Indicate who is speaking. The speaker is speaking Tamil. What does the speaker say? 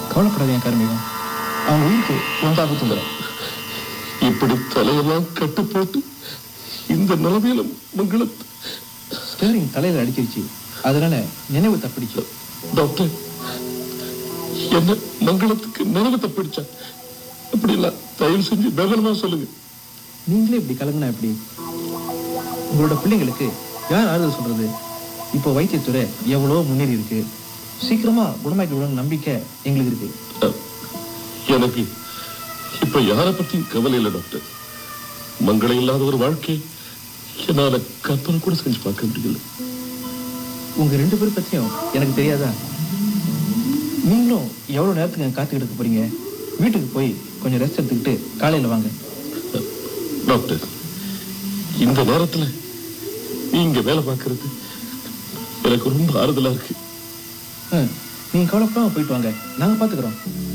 Speaker 1: கவலைப்படாதீங்க கார்மிகம் அவங்க உயிருக்கு உண்டாபத்து வரும்
Speaker 2: இப்படி தலையெல்லாம் கட்டு போட்டு இந்த நிலைமையில மங்களத்து
Speaker 1: ஸ்டேரிங் தலையில அடிச்சிருச்சு அதனால நினைவு தப்பிடுச்சு
Speaker 2: டாக்டர் என்ன மங்களத்துக்கு நினைவு தப்பிடுச்சா அப்படி இல்ல தயவு செஞ்சு விவரமா சொல்லுங்க
Speaker 1: நீங்களே இப்படி கலங்கினா எப்படி உங்களோட பிள்ளைங்களுக்கு யார் ஆறுதல் சொல்றது இப்போ வைத்தியத்துறை எவ்வளோ முன்னேறி இருக்கு சீக்கிரமா குணமாக்கி விடணும் நம்பிக்கை எங்களுக்கு இருக்கு
Speaker 2: அஹ், எனக்கு இப்ப யாரை பத்தியும் கவலை இல்லை டாக்டர் மங்களம் இல்லாத ஒரு வாழ்க்கை என்னால கற்பனை கூட செஞ்சு பார்க்க முடியல
Speaker 1: உங்க ரெண்டு பேரும் பத்தியும் எனக்கு தெரியாதா நீங்களும் எவ்வளவு நேரத்துக்கு அங்க காத்துக்கிட்டு இருக்க போறீங்க வீட்டுக்கு போய் கொஞ்சம் ரெஸ்ட் எடுத்துக்கிட்டு காலையில வாங்க
Speaker 2: டாக்டர் இந்த நேரத்துல நீங்க வேலை பார்க்கறது எனக்கு ரொம்ப ஆறுதலா இருக்கு
Speaker 1: ஆ, நீங்க கவலைப்படாம போயிட்டு வாங்க நாங்க பாத்துக்கிறோம்